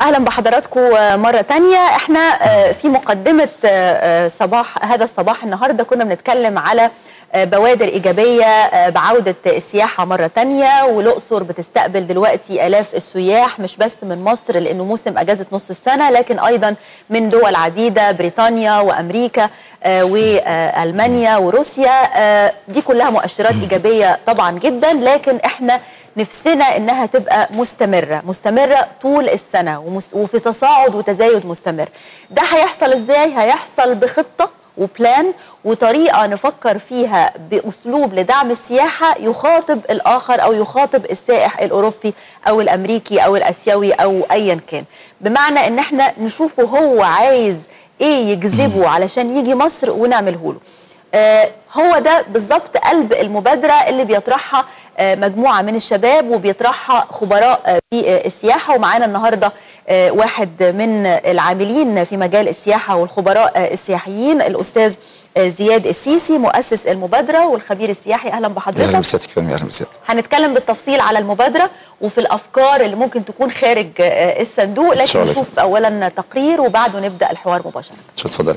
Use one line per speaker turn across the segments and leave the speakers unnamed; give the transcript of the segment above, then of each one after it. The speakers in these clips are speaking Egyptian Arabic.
اهلا بحضراتكم مره تانية احنا في مقدمه صباح هذا الصباح النهارده كنا بنتكلم على بوادر ايجابيه بعوده السياحه مره تانية والاقصر بتستقبل دلوقتي الاف السياح مش بس من مصر لانه موسم اجازه نص السنه لكن ايضا من دول عديده بريطانيا وامريكا والمانيا وروسيا دي كلها مؤشرات ايجابيه طبعا جدا لكن احنا نفسنا انها تبقى مستمره مستمره طول السنه وفي تصاعد وتزايد مستمر ده هيحصل ازاي هيحصل بخطه وبلان وطريقه نفكر فيها باسلوب لدعم السياحه يخاطب الاخر او يخاطب السائح الاوروبي او الامريكي او الاسيوي او ايا كان بمعنى ان احنا نشوفه هو عايز ايه يجذبه علشان يجي مصر ونعمله له آه هو ده بالظبط قلب المبادره اللي بيطرحها آه مجموعه من الشباب وبيطرحها خبراء آه في السياحه ومعانا النهارده واحد من العاملين في مجال السياحه والخبراء السياحيين الاستاذ زياد السيسي مؤسس المبادره والخبير السياحي اهلا بحضرتك
اهلا بسيادتك فندم اهلا بسيادتك
هنتكلم بالتفصيل على المبادره وفي الافكار اللي ممكن تكون خارج الصندوق لكن نشوف اولا تقرير وبعده نبدا الحوار مباشره
اتفضلي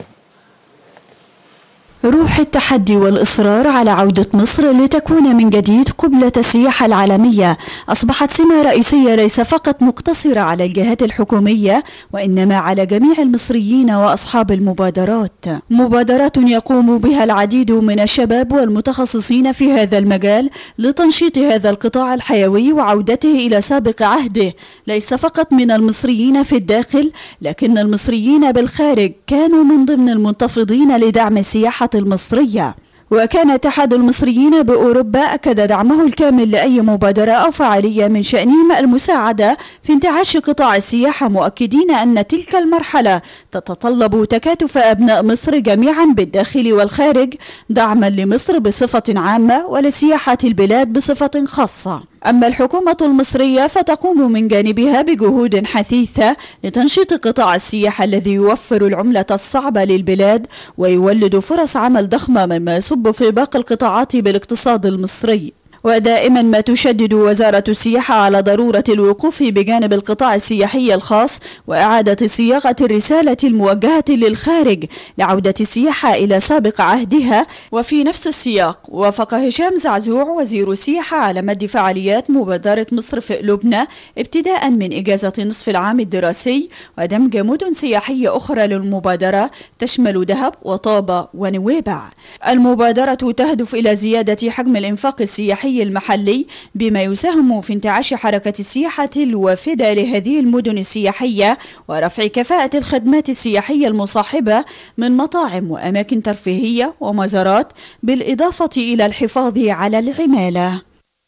روح التحدي والإصرار على عودة مصر لتكون من جديد قبلة السياحة العالمية أصبحت سمة رئيسية ليس فقط مقتصرة على الجهات الحكومية وإنما على جميع المصريين وأصحاب المبادرات مبادرات يقوم بها العديد من الشباب والمتخصصين في هذا المجال لتنشيط هذا القطاع الحيوي وعودته إلى سابق عهده ليس فقط من المصريين في الداخل لكن المصريين بالخارج كانوا من ضمن المنتفضين لدعم السياحة المصرية وكان اتحاد المصريين بأوروبا أكد دعمه الكامل لأي مبادرة أو فعالية من شأنهم المساعدة في انتعاش قطاع السياحة مؤكدين أن تلك المرحلة تتطلب تكاتف أبناء مصر جميعا بالداخل والخارج دعما لمصر بصفة عامة ولسياحة البلاد بصفة خاصة أما الحكومة المصرية فتقوم من جانبها بجهود حثيثة لتنشيط قطاع السياحة الذي يوفر العملة الصعبة للبلاد ويولد فرص عمل ضخمة مما يصب في باقي القطاعات بالاقتصاد المصري ودائما ما تشدد وزارة السياحة على ضرورة الوقوف بجانب القطاع السياحي الخاص وإعادة صياغة الرسالة الموجهة للخارج لعودة السياحة إلى سابق عهدها وفي نفس السياق وافق هشام زعزوع وزير السياحة على مد فعاليات مبادرة مصر في قلوبنا ابتداء من إجازة نصف العام الدراسي ودمج مدن سياحية أخرى للمبادرة تشمل دهب وطابة ونويبع المبادرة تهدف إلى زيادة حجم الإنفاق السياحي المحلي بما يساهم في انتعاش حركة السياحة الوافدة لهذه المدن السياحية ورفع كفاءة الخدمات السياحية المصاحبة من مطاعم وأماكن ترفيهية ومزارات بالإضافة إلى الحفاظ على العمالة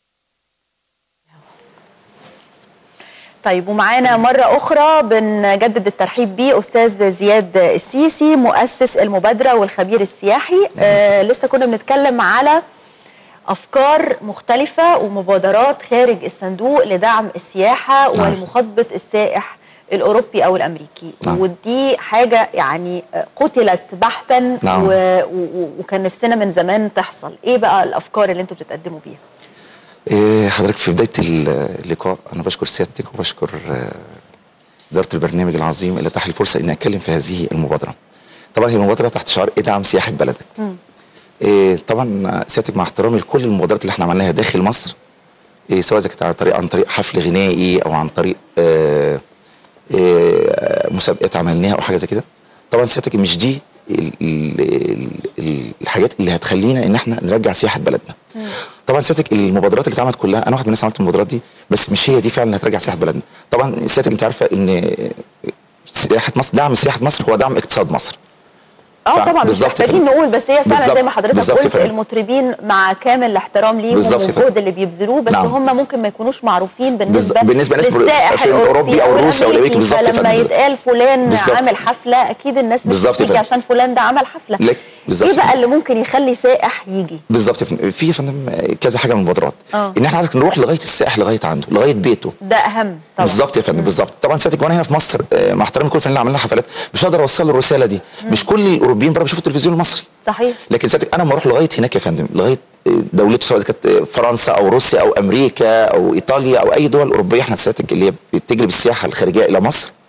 طيب ومعانا مرة أخرى بنجدد الترحيب بيه أستاذ زياد السيسي مؤسس المبادرة والخبير السياحي آه لسه كنا بنتكلم على افكار مختلفه ومبادرات خارج الصندوق لدعم السياحه نعم. ولمخاطبه السائح الاوروبي او الامريكي نعم. ودي حاجه يعني قتلت بحثا نعم. و... و... وكان نفسنا من زمان تحصل ايه بقى الافكار اللي انتم بتقدموا بيها
إيه حضرتك في بدايه اللقاء انا بشكر سيادتك وبشكر اداره البرنامج العظيم اللي اتاح لي الفرصه اني اتكلم في هذه المبادره طبعا هي المبادره تحت شعار ادعم سياحه بلدك م. إيه طبعا سيادتك مع احترامي لكل المبادرات اللي احنا عملناها داخل مصر إيه سواء اذا كانت عن طريق عن طريق حفل غنائي او عن طريق إيه إيه مسابقات عملناها او حاجه زي كده طبعا سيادتك مش دي ال ال ال الحاجات اللي هتخلينا ان احنا نرجع سياحه بلدنا مم. طبعا سيادتك المبادرات اللي اتعملت كلها انا واحد من الناس عملت المبادرات دي بس مش هي دي فعلا اللي هترجع سياحه بلدنا طبعا سيادتك انت عارفه ان سياحه مصر دعم سياحه مصر هو دعم اقتصاد مصر
اه طبعا مش محتاجين نقول بس هي فعلا زي ما حضرتك قلت المطربين مع كامل الاحترام ليهم والجهد اللي بيبذلوه بس نعم. هم ممكن ما يكونوش معروفين بالنسبه
بالنسبه للسائح
الاوروبي
او الروسي او الامريكي بالظبط
فلما يتقال فلان عامل حفله اكيد الناس مش بتيجي عشان فلان ده عمل حفله بالظبط ايه بقى اللي ممكن يخلي سائح يجي
بالظبط في يا فندم كذا حاجه من المبادرات ان احنا عايزك نروح لغايه السائح لغايه عنده لغايه بيته
ده اهم
طبعا بالظبط يا فندم بالظبط طبعا سيادتك وانا هنا في مصر مع احترامي كل اللي عملنا حفلات مش هقدر اوصل له الرساله دي مم. مش كل الاوروبيين بره بيشوفوا التلفزيون المصري
صحيح
لكن سيادتك انا لما اروح لغايه هناك يا فندم لغايه دولته سواء كانت فرنسا او روسيا او امريكا او ايطاليا او اي دول اوروبيه احنا سيادتك اللي هي بتجلب السياحه الخارجيه الى مصر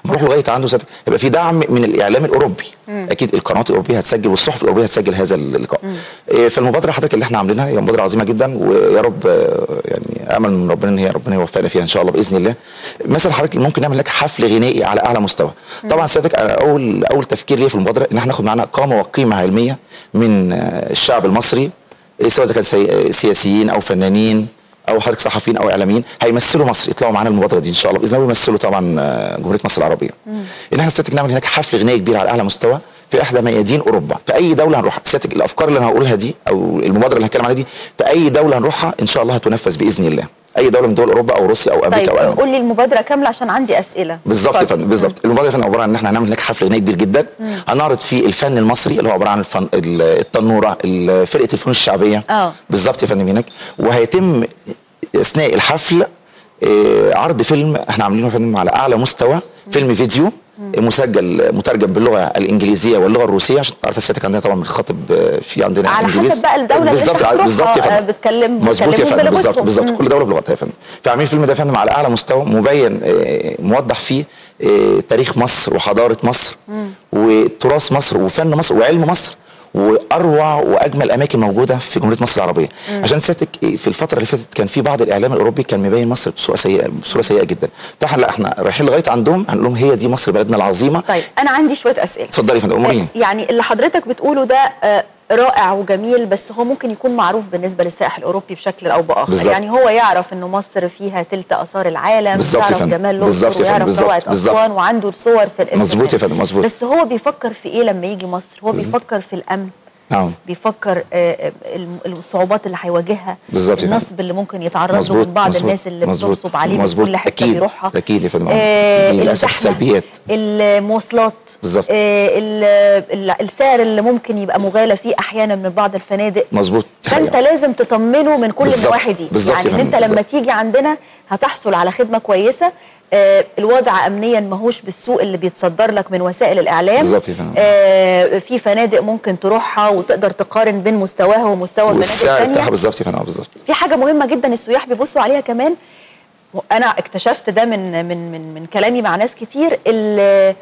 نروح لغايه عنده سيادتك يبقى في دعم من الاعلام الاوروبي اكيد القنوات الاوروبيه هتسجل والصحف الاوروبيه هتسجل هذا اللقاء إيه، فالمبادره حضرتك اللي احنا عاملينها هي مبادره عظيمه جدا ويا رب آه، يعني امل من ربنا ان هي ربنا يوفقنا فيها ان شاء الله باذن الله مثلا حضرتك ممكن نعمل لك حفل غنائي على اعلى مستوى طبعا سيادتك أنا اول اول تفكير ليا في المبادره ان احنا ناخد معانا قامه وقيمه علميه من آه، الشعب المصري إيه، سواء اذا كان سي- سياسيين او فنانين او حضرتك صحفيين او اعلاميين هيمثلوا مصر يطلعوا معانا المبادره دي ان شاء الله باذن الله ويمثلوا طبعا آه، جمهوريه مصر العربيه ان احنا سيادتك نعمل هناك حفل غنائي كبير على اعلى مستوى في احدى ميادين اوروبا في اي دوله هنروح سيادتك الافكار اللي انا هقولها دي او المبادره اللي هتكلم عليها دي في اي دوله هنروحها ان شاء الله هتنفذ باذن الله اي دوله من دول اوروبا او روسيا او امريكا
طيب
او أي
قول لي المبادره كامله عشان عندي اسئله
بالظبط يا
اتفضل.
فندم بالظبط المبادره يا فندم عباره عن ان احنا هنعمل هناك حفل غنائي كبير جدا هنعرض فيه الفن المصري اللي هو عباره عن الفن ال- التنوره ال- فرقه الفنون الشعبيه
آه.
بالظبط يا فندم هناك وهيتم اثناء الحفل آه، عرض فيلم احنا عاملينه يا فندم على اعلى مستوى فيلم فيديو مسجل مترجم باللغه الانجليزيه واللغه الروسيه عشان تعرف سيادتك عندنا طبعا بنخاطب آه، في عندنا
على حسب
إنجليز.
بقى الدولة اللي أنت
بالظبط
بتروحها،
بالظبط يا
آه،
فندم
بتكلم-
مظبوط يا
بيتكلموا
فندم بالظبط
بلغتهم.
بالظبط
مم.
كل دوله بلغتها يا فندم فعاملين الفيلم ده يا فندم على اعلى مستوى مبين آه، موضح فيه آه، تاريخ مصر وحضاره مصر وتراث مصر وفن مصر وعلم مصر واروع واجمل اماكن موجوده في جمهوريه مصر العربيه عشان سيادتك آه، في الفتره اللي فاتت كان في بعض الاعلام الاوروبي كان مبين مصر بصوره سيئه بصوره سيئه جدا فاحنا لا احنا رايحين لغايه عندهم هنقول لهم هي دي مصر بلدنا العظيمه
طيب انا عندي شويه اسئله
اتفضلي يا فندم امورين
يعني اللي حضرتك بتقوله ده آه، رائع وجميل بس هو ممكن يكون معروف بالنسبه للسائح الاوروبي بشكل او باخر
بالظبط.
يعني هو يعرف انه مصر فيها تلت اثار العالم
بالظبط يا
يعرف
فندم.
جمال
بالظبط
الاقصر
يا فندم.
ويعرف
بالظبط.
روعه
بالظبط.
اسوان وعنده صور في الانترنت
مظبوط يا فندم. مظبوط.
بس هو بيفكر في ايه لما يجي مصر هو بيفكر في الامن
نعم
بيفكر آه، آه، الم- الصعوبات اللي هيواجهها
بالظبط يا فندم.
النصب اللي ممكن يتعرض له
مظبوط،
من بعض
مظبوط،
الناس اللي
مظبوط،
بتنصب عليه من
مظبوط.
كل حته
أكيد،
بيروحها
أكيد يا فندم.
آه،
دي للأسف
الزحمة،
السلبيات.
المواصلات
بالظبط.
آه، ال- ال- السعر اللي ممكن يبقى مغالى فيه احيانا من بعض الفنادق
مظبوط دي
فانت
حقيقة.
لازم تطمنه من كل
بالظبط،
النواحي دي
بالظبط
يعني
يا
ان انت
فندم،
لما
بالظبط.
تيجي عندنا هتحصل على خدمه كويسه آه، الوضع امنيا ماهوش بالسوء اللي بيتصدر لك من وسائل الاعلام
بالظبط يا فندم.
آه، في فنادق ممكن تروحها وتقدر تقارن بين مستواها ومستوى فنادق
والسعر
تانية
بتاعها بالظبط يا فندم آه، بالظبط
في حاجه مهمه جدا السياح بيبصوا عليها كمان انا اكتشفت ده من من من من كلامي مع ناس كتير ال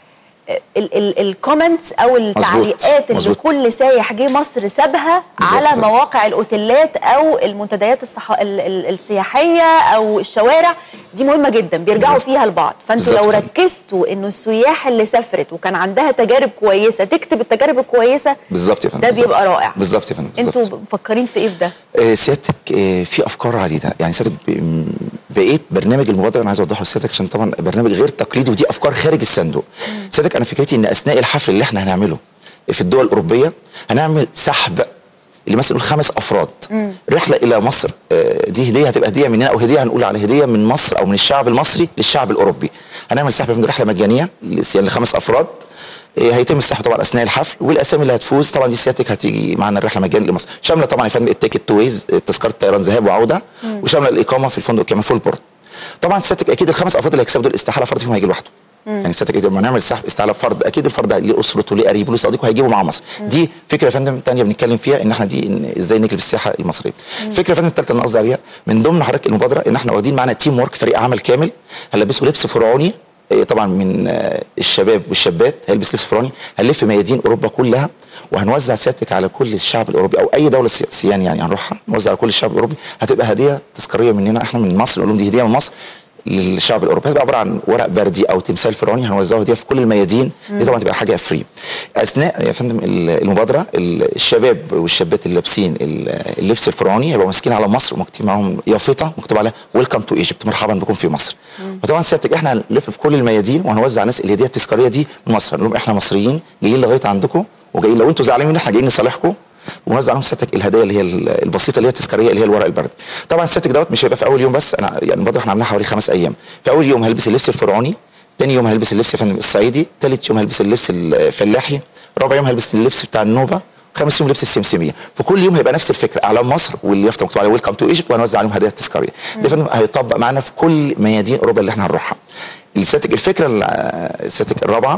الكومنتس او التعليقات اللي
مظبوط.
كل سايح جه مصر سابها
بالظبط
على
كده.
مواقع الاوتيلات او المنتديات الصح... ال- ال- السياحيه او الشوارع دي مهمه جدا بيرجعوا
بالظبط.
فيها لبعض فانتوا
بالظبط
لو
كده.
ركزتوا انه السياح اللي سافرت وكان عندها تجارب كويسه تكتب التجارب الكويسه
بالظبط يا فندم
ده
بالظبط.
بيبقى رائع
بالظبط يا فندم بالظبط.
انتوا مفكرين في ايه في ده
آه، سيادتك آه، في افكار عديده يعني سيادتك ب- م- بقيت برنامج المبادره انا عايز اوضحه لسيادتك عشان طبعا برنامج غير تقليدي ودي افكار خارج الصندوق سيادتك انا فكرتي ان اثناء الحفل اللي احنا هنعمله في الدول الاوروبيه هنعمل سحب اللي مثلا نقول خمس افراد رحله الى مصر آه، دي هديه هتبقى هديه مننا او هديه هنقول على هديه من مصر او من الشعب المصري للشعب الاوروبي هنعمل سحب من رحله مجانيه لس- يعني لخمس افراد إيه، هيتم السحب طبعا اثناء الحفل والاسامي اللي هتفوز طبعا دي سيادتك هتيجي معانا الرحله مجانا لمصر شامله طبعا يا فندم التيكت تو ويز تذكره طيران ذهاب وعوده وشامله الاقامه في الفندق كمان فول بورد طبعا سيادتك اكيد الخمس افراد اللي هيكسبوا دول استحاله فرد فيهم هيجي لوحده يعني سيادتك إيه، لما نعمل سحب استعلاء فرد اكيد الفرد ليه اسرته ليه قريبه ليه صديقه هيجيبه مع مصر دي فكره يا فندم ثانيه بنتكلم فيها ان احنا دي إن ازاي نجلب السياحه المصريه الفكره يا فندم الثالثه اللي أنا قصدي عليها من ضمن حضرتك المبادره ان احنا واخدين معانا تيم ورك فريق عمل كامل هنلبسه لبس فرعوني إيه طبعا من آه، الشباب والشابات هيلبس لبس فرعوني هنلف ميادين اوروبا كلها وهنوزع سيادتك على كل الشعب الاوروبي او اي دوله سي- سيان يعني هنروحها نوزع على كل الشعب الاوروبي هتبقى هديه تذكاريه مننا احنا من مصر نقول لهم دي هديه من مصر للشعب الاوروبي هتبقى عباره عن ورق بردي او تمثال فرعوني هنوزعه هديه في كل الميادين دي طبعا تبقى حاجه فري اثناء يا فندم ال- المبادره ال- الشباب والشابات اللي لابسين ال- اللبس الفرعوني هيبقوا ماسكين على مصر ومكتوب معاهم يافطه مكتوب عليها ويلكم تو ايجيبت مرحبا بكم في مصر وطبعا سيادتك احنا هنلف في كل الميادين وهنوزع ناس الهديه التذكاريه دي من مصر نقول لهم احنا مصريين جايين لغايه عندكم وجايين لو انتوا زعلانين مننا احنا جايين لصالحكم ونوزع لهم سيادتك الهدايا اللي هي ال- البسيطه اللي هي التذكاريه اللي هي الورق البردي طبعا سيادتك دوت مش هيبقى في اول يوم بس انا يعني المبادره احنا عاملاها حوالي خمس ايام في اول يوم هلبس اللبس الفرعوني تاني يوم هلبس اللبس يا فندم الصعيدي تالت يوم هلبس اللبس الفلاحي رابع يوم هلبس اللبس بتاع النوبه خامس يوم لبس السمسميه في كل يوم هيبقى نفس الفكره اعلام مصر واليافطه مكتوب عليها ويلكم تو ايجيبت وهنوزع عليهم هدايا تذكاريه ده يا فندم هيطبق معانا في كل ميادين اوروبا اللي احنا هنروحها السيادتك الفكره ال- السيادتك الرابعه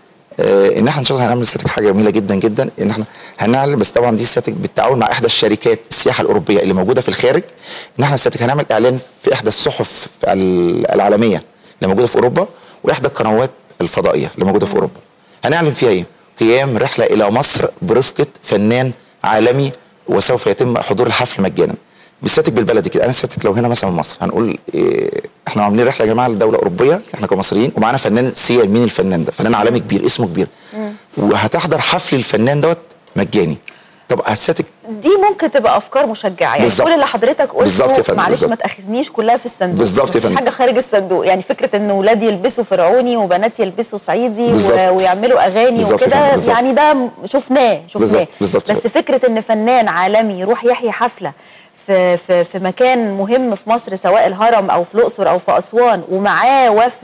آه، ان احنا ان شاء الله هنعمل سيادتك حاجه جميله جدا جدا ان احنا هنعلن بس طبعا دي سيادتك بالتعاون مع احدى الشركات السياحه الاوروبيه اللي موجوده في الخارج ان احنا سيادتك هنعمل اعلان في احدى الصحف ال- العالميه اللي موجوده في اوروبا واحدى القنوات الفضائيه اللي موجوده في اوروبا هنعلن فيها ايه قيام رحله الى مصر برفقه فنان عالمي وسوف يتم حضور الحفل مجانا بستاتك بالبلدي كده انا استاتك لو هنا مثلا مصر هنقول إيه احنا عاملين رحله يا جماعه لدوله اوروبيه احنا كمصريين ومعانا فنان سيال مين الفنان ده فنان عالمي كبير اسمه كبير وهتحضر حفل الفنان دوت مجاني طب هتستاتك
دي ممكن تبقى افكار مشجعه يعني
بالظبط.
كل اللي حضرتك
بالظبط يا
قلته
فندم،
معلش
بالظبط.
ما تاخذنيش كلها في الصندوق
بالظبط يا
مفيش
فندم.
حاجه خارج الصندوق يعني فكره ان ولاد يلبسوا فرعوني وبنات يلبسوا صعيدي
بالظبط.
و... ويعملوا اغاني
بالظبط يا فندم،
وكده
بالظبط.
يعني ده م- شفناه شفناه
بالظبط، بالظبط.
بس فكره ان فنان عالمي يروح يحيي حفله في في في مكان مهم في مصر سواء الهرم او في الاقصر او في اسوان ومعاه وفد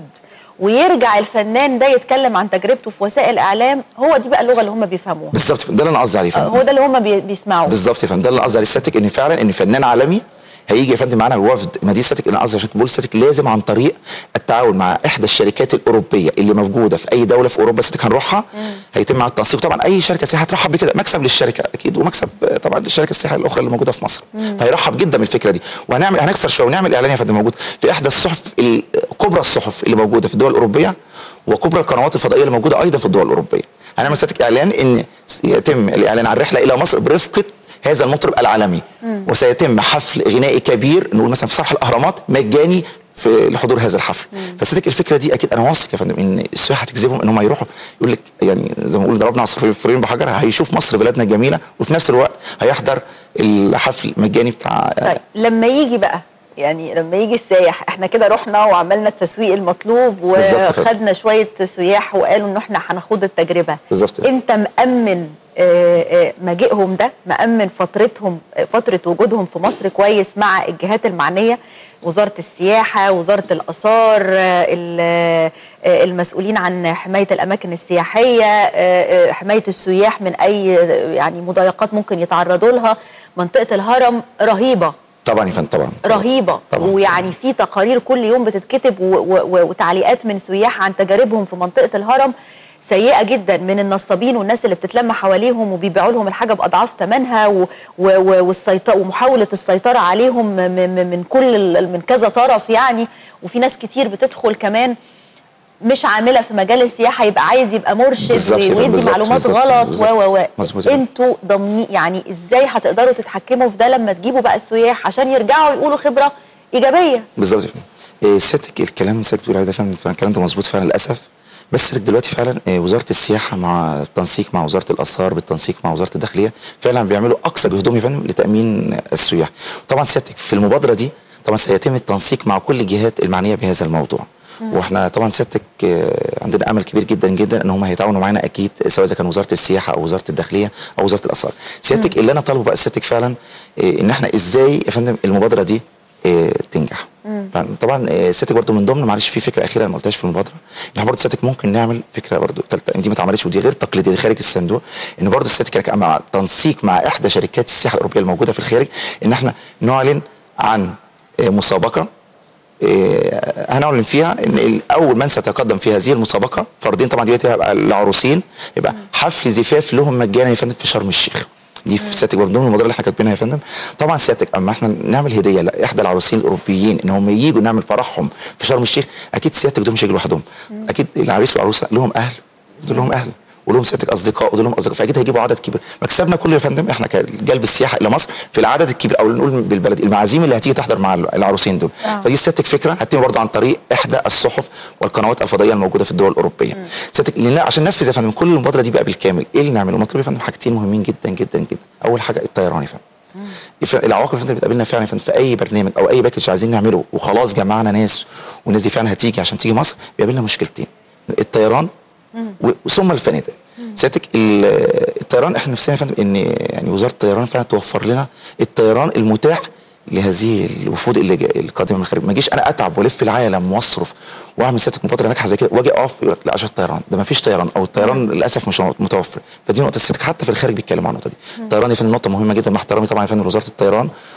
ويرجع الفنان ده يتكلم عن تجربته في وسائل الاعلام هو دي بقى اللغه اللي هم بيفهموها
بالظبط ده اللي انا قصدي عليه فندم.
هو ده اللي هم بي- بيسمعوه
بالظبط يا فندم ده اللي قصدي عليه سيادتك ان فعلا ان فنان عالمي هيجي يا فندم معانا الوفد ما دي سيادتك انا قصدي عشان بقول سيادتك لازم عن طريق التعاون مع احدى الشركات الاوروبيه اللي موجوده في اي دوله في اوروبا سيادتك هنروحها هيتم مع التنسيق طبعا اي شركه سياحه هترحب بكده مكسب للشركه اكيد ومكسب آه، طبعا للشركه السياحيه الاخرى اللي موجوده في مصر فهيرحب جدا بالفكره دي وهنعمل هنكسر شويه ونعمل اعلان يا فندم موجود في احدى الصحف ال- كبرى الصحف اللي موجوده في الدول الاوروبيه وكبرى القنوات الفضائيه اللي موجوده ايضا في الدول الاوروبيه هنعمل سيادتك اعلان ان يتم الاعلان عن رحله الى مصر برفقه هذا المطرب العالمي وسيتم حفل غنائي كبير نقول مثلا في صرح الاهرامات مجاني في لحضور هذا الحفل فسيادتك الفكره دي اكيد انا واثق يا فندم ان السياح هتجذبهم ان هم يروحوا يقول لك يعني زي ما بنقول ضربنا عصفورين بحجر هيشوف مصر بلادنا الجميله وفي نفس الوقت هيحضر الحفل المجاني بتاع
طيب لما يجي بقى يعني لما يجي السايح احنا كده رحنا وعملنا التسويق المطلوب
بالظبط كده.
وخدنا شويه سياح وقالوا ان احنا هناخد التجربه
بالظبط كده.
انت مأمن آه، آه، مجيئهم ده مأمن فترتهم آه، فتره وجودهم في مصر كويس مع الجهات المعنيه وزاره السياحه وزاره الاثار آه، ال- آه، المسؤولين عن حمايه الاماكن السياحيه آه، آه، حمايه السياح من اي آه، يعني مضايقات ممكن يتعرضوا لها منطقه الهرم رهيبه
طبعا يا فندم طبعا
رهيبه
طبعا.
ويعني في تقارير كل يوم بتتكتب و و وتعليقات من سياح عن تجاربهم في منطقه الهرم سيئه جدا من النصابين والناس اللي بتتلم حواليهم وبيبيعوا لهم الحاجه باضعاف ثمنها و و و والسيطره ومحاوله السيطره عليهم م- م- من كل ال- من كذا طرف يعني وفي ناس كتير بتدخل كمان مش عامله في مجال السياحه يبقى عايز يبقى مرشد
بالظبط كده،
ويدي
بالظبط،
معلومات
بالظبط،
غلط
بالظبط.
و و و
مظبوط كده.
انتوا ضامنين يعني ازاي هتقدروا تتحكموا في ده لما تجيبوا بقى السياح عشان يرجعوا يقولوا خبره ايجابيه
بالظبط يا فندم إيه، سيادتك الكلام اللي سيادتك بتقول عليه ده فعلا فعلا الكلام ده مظبوط فعلا للاسف بس سيادتك دلوقتي فعلا إيه، وزاره السياحه مع التنسيق مع وزاره الاثار بالتنسيق مع وزاره الداخليه فعلا بيعملوا اقصى جهدهم يا فندم لتامين السياح طبعا سيادتك في المبادره دي طبعا سيتم التنسيق مع كل الجهات المعنيه بهذا الموضوع واحنا طبعا سيادتك آه، عندنا امل كبير جدا جدا ان هم هيتعاونوا معانا اكيد سواء اذا كان وزاره السياحه او وزاره الداخليه او وزاره الاثار سيادتك اللي انا طالبه بقى سيادتك فعلا آه، ان احنا ازاي يا فندم المبادره دي آه، تنجح طبعا آه، سيادتك برضو من ضمن معلش في فكره اخيره انا ما قلتهاش في المبادره ان احنا برضو سيادتك ممكن نعمل فكره برضو تالتة دي ما اتعملتش ودي غير تقليديه دي خارج الصندوق ان برضو سيادتك كان مع تنسيق مع احدى شركات السياحه الاوروبيه الموجوده في الخارج ان احنا نعلن عن آه، مسابقه آه، هنعلن فيها ان اول من سيتقدم في هذه المسابقه فردين طبعا دلوقتي هيبقى العروسين يبقى حفل زفاف لهم مجانا يا فندم في شرم الشيخ دي في سيادتك برضه من المبادره اللي احنا كاتبينها يا فندم طبعا سيادتك اما احنا نعمل هديه لاحدى العروسين الاوروبيين ان هم ييجوا نعمل فرحهم في شرم الشيخ اكيد سيادتك دول مش هيجوا لوحدهم اكيد العريس والعروسه لهم اهل ودول لهم اهل ولهم سيادتك اصدقاء ودول لهم اصدقاء فاكيد هيجيبوا عدد كبير مكسبنا كله يا فندم احنا كجلب السياحه الى مصر في العدد الكبير او نقول بالبلد المعازيم اللي هتيجي تحضر مع العروسين دول
آه.
فدي سيادتك فكره هتتم برضه عن طريق احدى الصحف والقنوات الفضائيه الموجوده في الدول الاوروبيه سيادتك لنا عشان ننفذ يا فندم كل المبادره دي بقى بالكامل ايه اللي نعمله مطلوب يا فندم حاجتين مهمين جدا جدا جدا اول حاجه الطيران يا فندم يف- العواقب يا فندم اللي بتقابلنا فعلا يا فندم في اي برنامج او اي باكج عايزين نعمله وخلاص جمعنا ناس والناس دي فعلا هتيجي عشان تيجي مصر بيقابلنا مشكلتين الطيران و- وثم الفنادق سيادتك ال- الطيران احنا نفسنا يا فندم ان يعني وزاره الطيران فعلا توفر لنا الطيران المتاح لهذه الوفود اللي جا- القادمه من الخارج ما اجيش انا اتعب والف العالم واصرف واعمل سيادتك مبادره ناجحه زي كده واجي اقف يقول لك لا عشان الطيران ده ما فيش طيران او الطيران للاسف مش متوفر فدي نقطه سيادتك حتى في الخارج بيتكلموا عن النقطه دي الطيران يا فندم نقطه مهمه جدا مع احترامي طبعا يا فندم لوزاره الطيران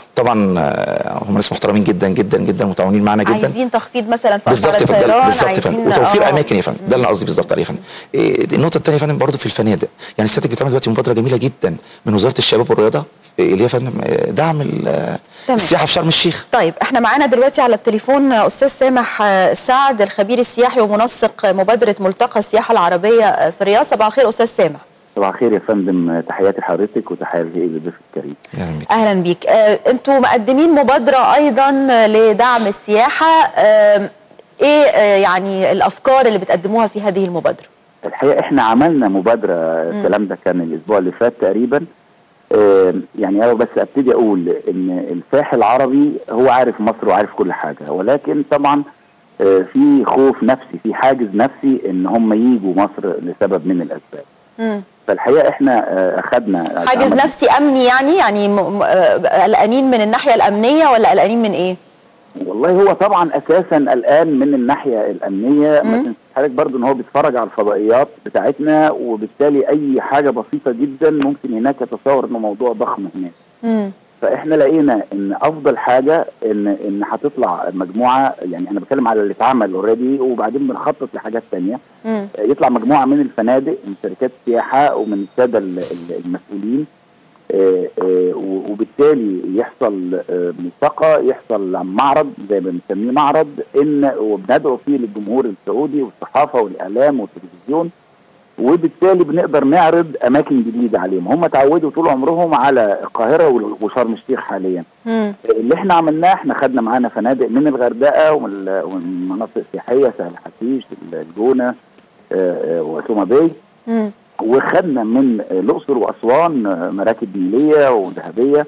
طبعا آه، هم ناس محترمين جدا جدا جدا متعاونين معانا جدا
عايزين تخفيض مثلا في
بالظبط
اسعار
يا فندم ده-
الطيران
بالظبط يا فندم
عايزين-
وتوفير
آه.
اماكن يا فندم ده اللي قصدي بالظبط عليه يا فندم إيه، دي النقطه الثانيه يا فندم برضه في الفنادق يعني السيادة بتعمل دلوقتي مبادره جميله جدا من وزاره الشباب والرياضه إيه، اللي هي يا فندم آه، دعم ال- آه،
تمام.
السياحه في شرم الشيخ
طيب احنا معانا دلوقتي على التليفون استاذ سامح آه، سعد الخبير السياحي ومنسق مبادره ملتقى السياحه العربيه آه، في الرياض صباح الخير استاذ سامح
صباح الخير يا فندم تحياتي لحضرتك وتحياتي للضيف الكريم
يعني بيك.
اهلا بيك آه، انتوا مقدمين مبادره ايضا لدعم السياحه آه، ايه آه، يعني الافكار اللي بتقدموها في هذه المبادره
الحقيقه احنا عملنا مبادره الكلام ده كان الاسبوع اللي فات تقريبا آه، يعني انا بس ابتدي اقول ان الساحل العربي هو عارف مصر وعارف كل حاجه ولكن طبعا آه، في خوف نفسي في حاجز نفسي ان هم يجوا مصر لسبب من الاسباب
مم.
فالحقيقه احنا آه، اخذنا
حاجز
عمل-
نفسي امني يعني يعني م- م- آه، قلقانين من الناحيه الامنيه ولا قلقانين من ايه
والله هو طبعا اساسا الان من الناحيه الامنيه ما
مم.
تنساش حضرتك برضو ان هو بيتفرج على الفضائيات بتاعتنا وبالتالي اي حاجه بسيطه جدا ممكن هناك يتصور انه موضوع ضخم هناك
مم.
فاحنا لقينا ان افضل حاجه ان ان هتطلع مجموعه يعني انا بتكلم على اللي اتعمل اوريدي وبعدين بنخطط لحاجات تانية
مم.
يطلع مجموعه من الفنادق من شركات السياحه ومن الساده ال- ال- المسؤولين آه، آه، و- وبالتالي يحصل آه، ملتقى يحصل معرض زي ما بنسميه معرض ان وبندعو فيه للجمهور السعودي والصحافه والاعلام والتلفزيون وبالتالي بنقدر نعرض اماكن جديده عليهم هم اتعودوا طول عمرهم على القاهره وال- وشرم الشيخ حاليا
مم.
اللي احنا عملناه احنا خدنا معانا فنادق من الغردقه ومن ال- ومن مناطق السياحيه سهل حشيش الجونه آه، آه، وسوما باي
مم.
وخدنا من آه، الاقصر واسوان آه، مراكب نيليه وذهبيه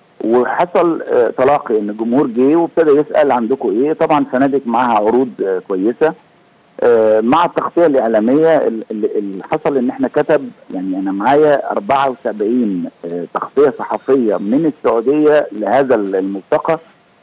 وحصل آه، تلاقي ان الجمهور جه وابتدى يسال عندكم ايه طبعا فنادق معاها عروض آه، كويسه آه، مع التغطيه الاعلاميه ال- ال- اللي حصل ان احنا كتب يعني انا معايا 74 آه، تغطيه صحفيه من السعوديه لهذا الملتقى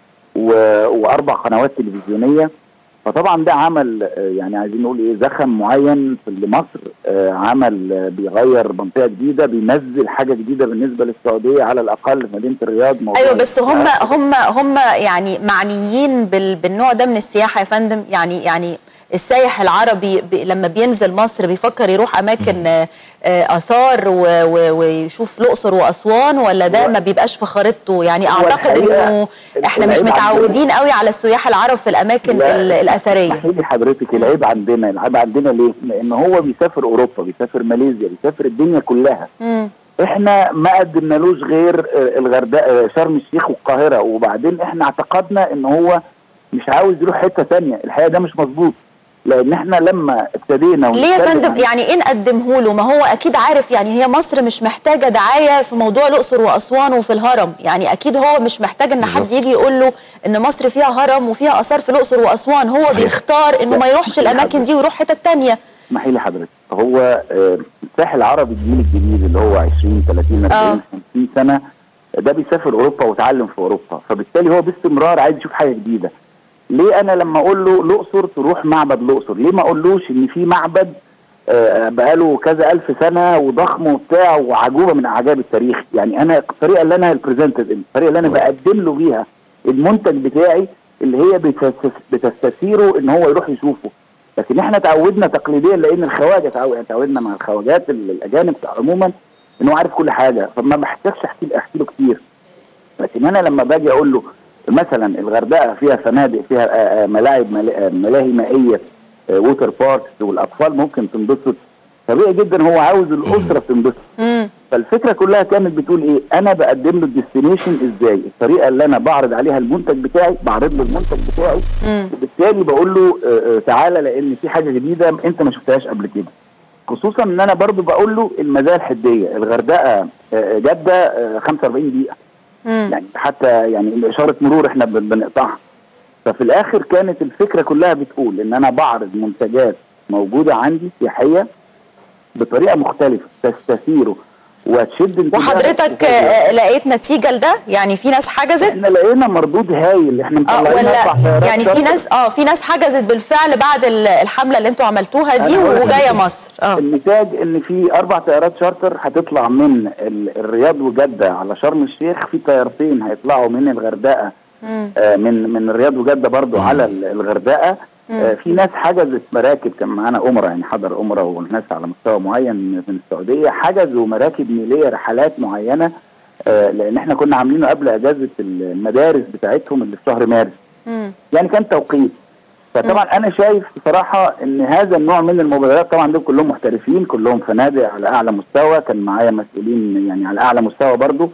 و- واربع قنوات تلفزيونيه فطبعا ده عمل آه، يعني عايزين نقول ايه زخم معين في لمصر آه، عمل آه، بيغير منطقه جديده بينزل حاجه جديده بالنسبه للسعوديه على الاقل في مدينه الرياض موضوع
ايوه بس هم
الاستثمار.
هم هم يعني معنيين بال بالنوع ده من السياحه يا فندم يعني يعني السايح العربي ب... لما بينزل مصر بيفكر يروح اماكن آه، آه، اثار و... و... ويشوف الاقصر واسوان ولا ده
هو-
ما بيبقاش في خريطته يعني
هو
اعتقد
الحقيقة
انه احنا مش
العيب عندنا-
متعودين قوي على السياح العرب في الاماكن
لا،
ال- الاثريه
اسمحي لي حضرتك العيب عندنا العيب عندنا ليه؟ لان هو بيسافر اوروبا بيسافر ماليزيا بيسافر الدنيا كلها
مم.
احنا ما قدمنالوش غير آه، الغردقه آه، شرم الشيخ والقاهره وبعدين احنا اعتقدنا ان هو مش عاوز يروح حته ثانيه الحقيقه ده مش مظبوط لان احنا لما ابتدينا
ليه يا
ونتكلم
فندم
عن-
يعني ايه نقدمه له ما هو اكيد عارف يعني هي مصر مش محتاجه دعايه في موضوع الاقصر واسوان وفي الهرم يعني اكيد هو مش محتاج ان حد
بالظبط.
يجي يقول له ان مصر فيها هرم وفيها اثار في الاقصر واسوان هو
صحيح.
بيختار انه ما يروحش الاماكن دي ويروح حتت تانية
اسمحي لي حضرتك هو آه، الساحل العربي الجيل الجديد اللي هو 20 30
آه.
40 50 سنه ده بيسافر اوروبا وتعلم في اوروبا فبالتالي هو باستمرار عايز يشوف حاجه جديده ليه انا لما اقول له الاقصر تروح معبد الاقصر ليه ما اقولوش ان في معبد آه، بقاله كذا الف سنه وضخم وبتاع وعجوبه من اعجاب التاريخ يعني انا الطريقه اللي انا البريزنتد الطريقه اللي انا بقدم له بيها المنتج بتاعي اللي هي بتستس- بتستثيره ان هو يروح يشوفه لكن احنا تعودنا تقليديا لان الخواجه تعود يعني تعودنا مع الخواجات ال- الاجانب عموما ان هو عارف كل حاجه فما بحتاجش احكي احكي له كتير لكن انا لما باجي اقول له مثلا الغردقه فيها فنادق فيها آه، آه، ملاعب ملا- آه، ملاهي مائيه ووتر باركس والاطفال ممكن تنبسط طبيعي جدا هو عاوز الاسره تنبسط
مم.
فالفكره كلها كانت بتقول ايه انا بقدم له الديستنيشن ازاي الطريقه اللي انا بعرض عليها المنتج بتاعي بعرض له المنتج بتاعي
مم.
وبالتالي بقول له آه، آه، تعالى لان في حاجه جديده انت ما شفتهاش قبل كده خصوصا ان انا برضو بقول له المزايا الحديه الغردقه آه، جده آه، 45 دقيقه
مم.
يعني حتى يعني اشاره مرور احنا بن- بنقطعها ففي الاخر كانت الفكره كلها بتقول ان انا بعرض منتجات موجوده عندي سياحيه بطريقه مختلفه تستثيره وهتشد انتباه
وحضرتك
وهي-
آه، لقيت نتيجه لده يعني في ناس حجزت
احنا لقينا مردود هايل احنا
اه
مطلعين أربع
ولا
طيارات
يعني في
شارتر.
ناس اه في ناس حجزت بالفعل بعد ال- الحمله اللي انتوا عملتوها دي
أنا هقول لك
وجايه
حاجة.
مصر اه
النتاج ان في اربع طيارات شارتر هتطلع من ال- الرياض وجده على شرم الشيخ في طيارتين هيطلعوا من الغردقه آه من من الرياض وجده برضو على ال- الغردقه آه في ناس حجزت مراكب كان معانا امراء يعني حضر امراء والناس على مستوى معين من السعوديه حجزوا مراكب نيليه رحلات معينه آه لان احنا كنا عاملينه قبل اجازه المدارس بتاعتهم اللي في شهر مارس
مم.
يعني كان توقيت فطبعا انا شايف بصراحه ان هذا النوع من المبادرات طبعا دول كلهم محترفين كلهم فنادق على اعلى مستوى كان معايا مسؤولين يعني على اعلى مستوى برضو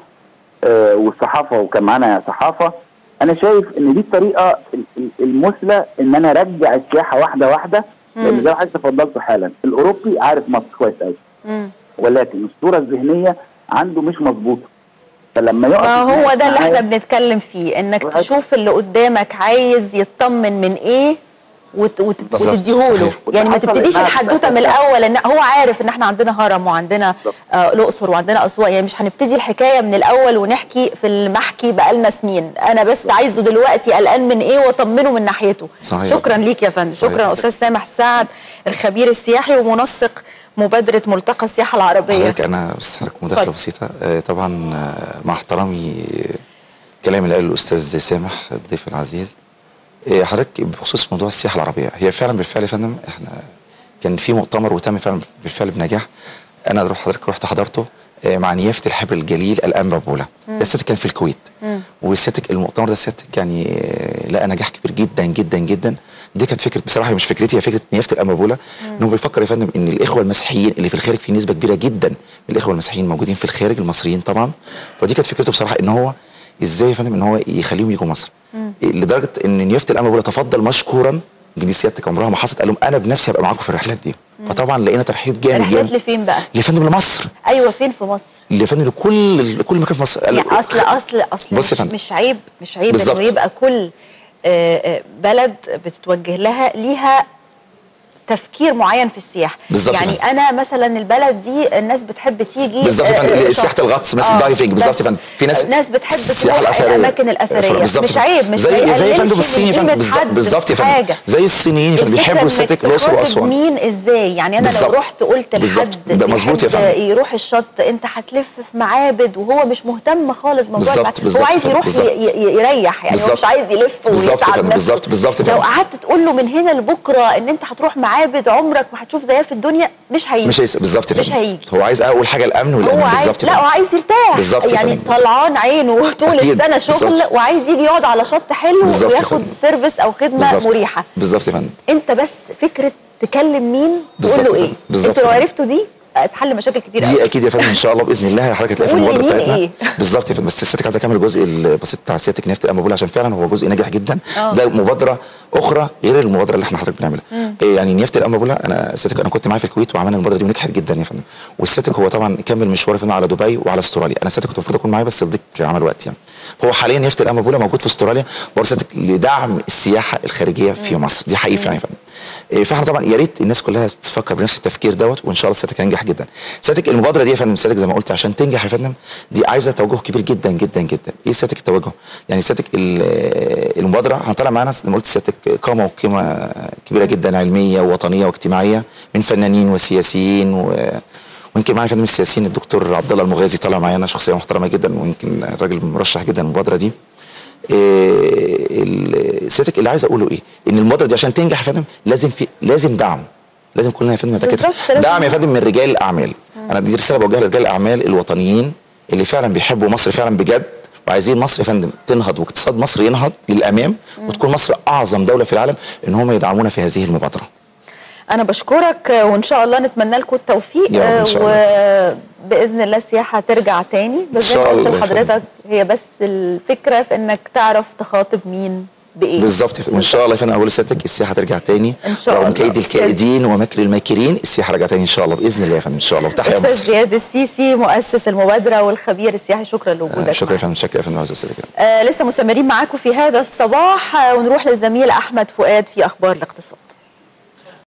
آه والصحافه وكان معانا صحافه انا شايف ان دي الطريقه ال- ال- المثلى ان انا ارجع السياحه واحده واحده لان زي ما حضرتك تفضلت حالا الاوروبي عارف مصر كويس قوي
مم.
ولكن الصوره الذهنيه عنده مش مظبوطه فلما يقف
ما هو
يتناقش
ده اللي
معايا-
احنا بنتكلم فيه انك
وهت-
تشوف اللي قدامك عايز يطمن من ايه وت... وت...
بالظبط،
وتديهوله
صحيح.
يعني ما
وتحصل
تبتديش
إنها
الحدوته من
تبقى-
الاول ان هو عارف ان احنا عندنا هرم وعندنا آه الاقصر وعندنا اسوان يعني مش هنبتدي الحكايه من الاول ونحكي في المحكي بقالنا سنين انا بس عايزه دلوقتي قلقان من ايه واطمنه من ناحيته
صحيح.
شكرا ليك يا فندم
صحيح.
شكرا استاذ سامح سعد الخبير السياحي ومنسق مبادره ملتقى السياحه العربيه
حضرتك انا بس حضرتك مداخله
اتفضل.
بسيطه آه، طبعا آه، مع احترامي آه، كلام اللي قاله الاستاذ سامح الضيف العزيز آه، حضرتك بخصوص موضوع السياحه العربيه هي فعلا بالفعل يا فندم احنا كان في مؤتمر وتم فعلا بالفعل بنجاح انا روح حضرتك رحت حضرته آه، مع نيافه الحبر الجليل الانبا بولا ده سيادتك كان في الكويت وسيادتك المؤتمر ده سيادتك يعني آه، لقى نجاح كبير جدا جدا جدا دي كانت فكره بصراحه مش فكرتي هي فكره نيافه الانبا بولا ان هو بيفكر يا فندم ان الاخوه المسيحيين اللي في الخارج في نسبه كبيره جدا من الاخوه المسيحيين موجودين في الخارج المصريين طبعا فدي كانت فكرته بصراحه ان هو ازاي يا فندم ان هو يخليهم يجوا مصر لدرجه ان نيافه الانبا بولا تفضل مشكورا دي سيادتك عمرها ما حصلت قال لهم انا بنفسي هبقى معاكم في الرحلات دي فطبعا لقينا ترحيب جامد
رحلات
جامد
لفين بقى؟
لفندم لمصر
ايوه فين في مصر؟
لفندم لكل كل مكان في مصر قال-
يعني اصل اصل اصل
بص يا
مش,
فندم.
مش عيب مش عيب
بالظبط.
انه يبقى كل آه، آه، بلد بتتوجه لها ليها تفكير معين في السياحه
بالظبط يا
يعني
فندم.
انا مثلا البلد دي الناس بتحب تيجي
بالظبط يا
آه،
فندم
آه،
سياحه
شط.
الغطس مثلا دايفنج بالظبط
بس
يا فندم في ناس
ناس بتحب
السياحه
تروح
الاثريه
الاماكن الاثريه
بالظبط
مش
يا فندم.
عيب مش
زي
ما
زي يا
يقللش
فندم
من
الصيني يا
قيمة
فندم بالظبط-
حد
بالظبط يا
في
فندم
حاجة.
زي الصينيين يا فندم
الفكرة
بيحبوا
إنك
الساتك الاقصر
تخاطب
واسوان
مين ازاي يعني انا لو
بالظبط.
رحت قلت
بالظبط.
لحد
ده مظبوط يا
بيحب
فندم.
يروح الشط انت هتلف في معابد وهو مش مهتم خالص موضوع
بالظبط،
المعابد. هو
بالظبط
عايز
يا فندم،
يروح ي-
بالظبط.
ي- يريح يعني هو
بالظبط.
مش عايز يلف
بالظبط يا
ويتعب
فندم،
نفسه
بالظبط- بالظبط يا
لو
فندم.
قعدت تقول له من هنا لبكره ان انت هتروح معابد عمرك ما هتشوف زيها في الدنيا مش هيجي
مش هيس... بالظبط يا
مش
فندم
هيجي
هو عايز اول حاجه الامن
هو
والامان
عايز
بالظبط يا
لا هو
فندم.
عايز يرتاح
بالظبط يا
يعني
فندم.
طلعان عينه طول
أكيد،
السنه شغل
بالظبط.
وعايز يجي يقعد على شط حلو
بالظبط يا
وياخد
فندم.
سيرفيس او خدمه
بالظبط.
مريحه
بالظبط يا فندم
انت بس فكره تكلم مين تقول
بالظبط
له
يا
ايه
فندم. بالظبط
انتوا لو
يا فندم.
عرفتوا دي هتحل مشاكل كتير
دي
قوي
اكيد يا فندم ان شاء الله باذن الله حضرتك هتلاقي في
قول
المبادره
لمين
بتاعتنا
إيه؟
بالظبط يا فندم بس سيادتك عايز اكمل الجزء البسيط بتاع سيادتك نيافه الامبول عشان فعلا هو جزء ناجح جدا
آه.
ده مبادره اخرى غير المبادره اللي احنا حضرتك بنعملها إيه يعني نيافه الامبول انا سيادتك انا كنت معاه في الكويت وعملنا المبادره دي ونجحت جدا يا فندم وسيادتك هو طبعا كمل مشوار يا فندم على دبي وعلى استراليا انا سيادتك كنت المفروض اكون معاه بس الضيق عمل وقت يعني هو حاليا نيافه الامبول موجود في استراليا برضه سيادتك لدعم السياحه الخارجيه في مصر دي حقيقي فعلا يا فندم إيه، فاحنا طبعا يا ريت الناس كلها تفكر بنفس التفكير دوت وان شاء الله سيادتك هينجح جدا سيادتك المبادره دي يا فندم سيادتك زي ما قلت عشان تنجح يا فندم دي عايزه توجه كبير جدا جدا جدا ايه سيادتك التوجه يعني سيادتك ال- المبادره هنطلع معانا زي ما قلت سيادتك قامه وقيمه كبيره جدا علميه ووطنيه واجتماعيه من فنانين وسياسيين و ويمكن معايا فندم السياسيين الدكتور عبد الله المغازي طالع معانا شخصيه محترمه جدا ويمكن راجل مرشح جدا المبادره دي إيه ال- سيادتك اللي عايز اقوله ايه؟ ان المبادره دي عشان تنجح يا فندم لازم في لازم دعم لازم كلنا يا فندم
بالظبط،
نتكاتف
لازم
دعم يا
دعم.
فندم من رجال الاعمال انا دي رساله بوجهها لرجال الاعمال الوطنيين اللي فعلا بيحبوا مصر فعلا بجد وعايزين مصر يا فندم تنهض واقتصاد مصر ينهض للامام وتكون مصر اعظم دوله في العالم ان هم يدعمونا في هذه المبادره
انا بشكرك آه، وان شاء الله نتمنى لكم التوفيق
يا رب إن
آه،
شاء
وباذن الله السياحه ترجع تاني بس
إن
زي ما
شاء
قلت
الله يا فندم.
لحضرتك هي بس الفكره في انك تعرف تخاطب مين بايه
بالظبط يا فندم. وان شاء الله يا فندم اقول لسيادتك السياحه ترجع تاني
إن شاء
رغم
الله.
كيد
أستاذ-
الكائدين ومكر الماكرين السياحه رجع تاني ان شاء الله باذن الله يا فندم ان شاء الله وتحيا
استاذ
مصر
زياد السيسي مؤسس المبادره والخبير السياحي شكرا لوجودك
آه، شكرا يا
معنا.
فندم شكرا يا فندم عايز استاذك
آه لسه مستمرين معاكم في هذا الصباح آه ونروح للزميل احمد فؤاد في اخبار الاقتصاد